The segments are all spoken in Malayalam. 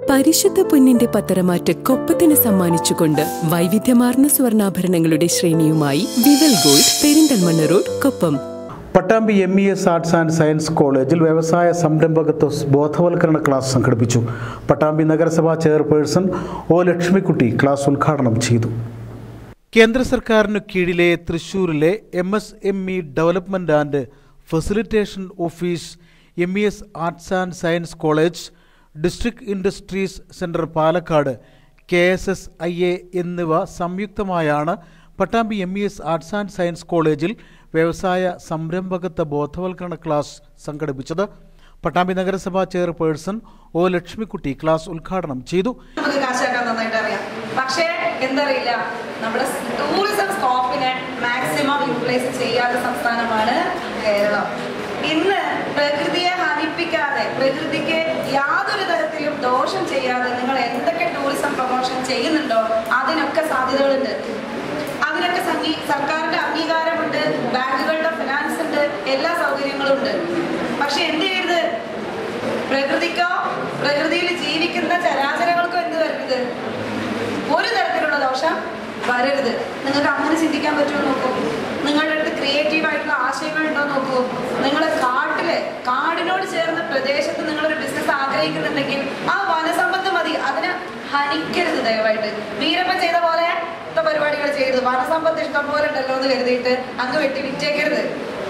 പരിശുദ്ധ പൊന്നിന്റെ പത്തരമാറ്റ കൊപ്പത്തിന് സമ്മാനിച്ചുകൊണ്ട് വൈവിധ്യമാർന്ന സ്വർണ്ണാഭരണങ്ങളുടെ ശ്രേണിയുമായി Vival gold Perinthalmanna road Koppam Pattambi M E S arts and science കോളേജിൽ വ്യവസായ സംരംഭകത്വ ബോധവൽക്കരണ ക്ലാസ് സംഘടിപ്പിച്ചു പട്ടാമ്പി നഗരസഭാ ചെയർപേഴ്സൺ ഒ ലക്ഷ്മിക്കുട്ടി ക്ലാസ് ഉദ്ഘാടനം ചെയ്തു കേന്ദ്ര സർക്കാരിനു കീഴിലെ തൃശൂരിലെ M S M E development and facilitation office M E S arts and science college district industries centre Palakkad K S S I A എന്നിവ സംയുക്തമായാണ് Pattambi M E S arts and science കോളേജിൽ വ്യവസായ സംരംഭകത്വ ബോധവൽക്കരണ ക്ലാസ് സംഘടിപ്പിച്ചത് പട്ടാമ്പി നഗരസഭാ ചെയർപേഴ്സൺ ഒ ലക്ഷ്മിക്കുട്ടി ക്ലാസ് ഉദ്ഘാടനം ചെയ്തു നമുക്ക് കാശാക്കാൻ നന്നായിട്ട് അറിയാം പക്ഷേ എന്തറിയില്ല നമ്മുടെ ടൂറിസം സ്കോപ്പിനെ മാക്സിമം യൂട്ടിലൈസ് ചെയ്യാത്ത സംസ്ഥാനമാണ് കേരളം ഇന്ന് പ്രകൃതിയെ ഹനിപ്പിക്കാതെ പ്രകൃതിക്ക് യാതൊരു തരത്തിലും ദോഷം ചെയ്യാതെ നിങ്ങൾ എന്തൊക്കെ ടൂറിസം പ്രൊമോഷൻ ചെയ്യുന്നുണ്ടോ അതിനൊക്കെ സാധ്യതകളുണ്ട് അതിനൊക്കെ സംഗീ സർക്കാരിന്റെ അംഗീകാരമുണ്ട് ബാങ്കുകളുടെ ഫിനാൻസ് ഉണ്ട് എല്ലാ സൗകര്യങ്ങളും ഉണ്ട് പക്ഷെ എന്ത് ചെയ്യരുത് പ്രകൃതിക്കോ പ്രകൃതിയിൽ ജീവിക്കുന്ന ചരാചരങ്ങൾക്കോ എന്ത് വരരുത് ഒരു തരത്തിലുള്ള ദോഷം വരരുത് നിങ്ങൾക്ക് അങ്ങനെ ചിന്തിക്കാൻ പറ്റുമോ നോക്കൂ നിങ്ങളുടെ അടുത്ത് ക്രിയേറ്റീവ് ആയിട്ടുള്ള ആശയങ്ങൾ ഉണ്ടോ നോക്കൂ നിങ്ങൾ കാട്ടില് കാടിനോട് ചേർന്ന പ്രദേശത്ത് നിങ്ങളൊരു ബിസിനസ് ആഗ്രഹിക്കുന്നുണ്ടെങ്കിൽ ആ വനസമ്പത്ത് മതി അതിനെ ഹനിക്കരുത് ദയവായിട്ട് വീരപ്പൻ ചെയ്ത പോലെ ഇപ്പൊ പരിപാടികൾ ചെയ്യരുത് വനസമ്പത്ത് ഇഷ്ടം പോലെ ഉണ്ടല്ലോ എന്ന് കരുതിയിട്ട് അങ്ങ് വെട്ടി വിറ്റേക്കരുത്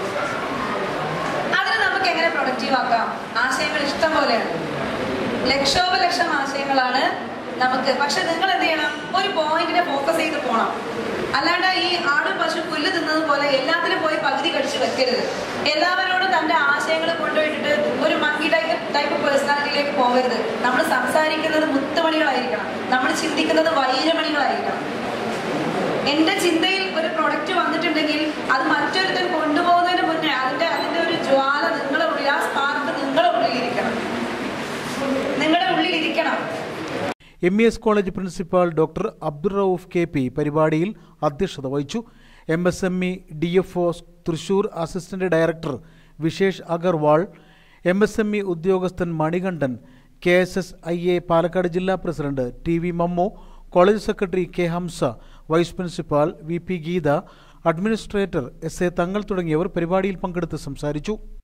അതിന് നമുക്ക് എങ്ങനെ പ്രൊഡക്റ്റീവ് ആക്കാം ആശയങ്ങൾ ഇഷ്ടം പോലെയാണ് ലക്ഷോപലക്ഷം ആശയങ്ങളാണ് നമുക്ക് പക്ഷെ നിങ്ങൾ എന്ത് ചെയ്യണം ഒരു പോയിന്റിനെ ഫോക്കസ് ചെയ്ത് പോകണം അല്ലാണ്ട് ഈ ആടും പശു പുല്ല് തിന്നത് പോലെ എല്ലാത്തിനും പോയി പകുതി കടിച്ച് വെക്കരുത് എല്ലാവരോടും തന്റെ ആശയങ്ങൾ കൊണ്ടുപോയിട്ട് ഒരു മങ്കി ടൈപ്പ് ടൈപ്പ് പേഴ്സണാലിറ്റിയിലേക്ക് പോകരുത് നമ്മൾ സംസാരിക്കുന്നത് മുത്തുമണികളായിരിക്കണം നമ്മൾ ചിന്തിക്കുന്നത് വൈരമണികളായിരിക്കണം എന്റെ ചിന്തയിൽ ഒരു പ്രൊഡക്റ്റ് വന്നിട്ടുണ്ടെങ്കിൽ അത് മറ്റൊരുത്തൻ കൊണ്ടുപോകുന്നതിന് മുന്നേ അതിന്റെ അതിന്റെ ഒരു ജ്വാല നിങ്ങളുടെ ഉള്ളിൽ ആ സ്പാർക്ക് നിങ്ങളുടെ ഉള്ളിലിരിക്കണം നിങ്ങളുടെ ഉള്ളിലിരിക്കണം M E S college principal doctor Abdul Rauf K P പരിപാടിയിൽ അധ്യക്ഷത വഹിച്ചു M S M E D F O Thrissur assistant director Vishesh Agarwal M S M E ഉദ്യോഗസ്ഥൻ Manikandan K S S I A Palakkad ജില്ലാ president T V Mammu college secretary K Hamsa vice principal V P Geetha administrator S A Thangal തുടങ്ങിയവർ പരിപാടിയിൽ പങ്കെടുത്ത് സംസാരിച്ചു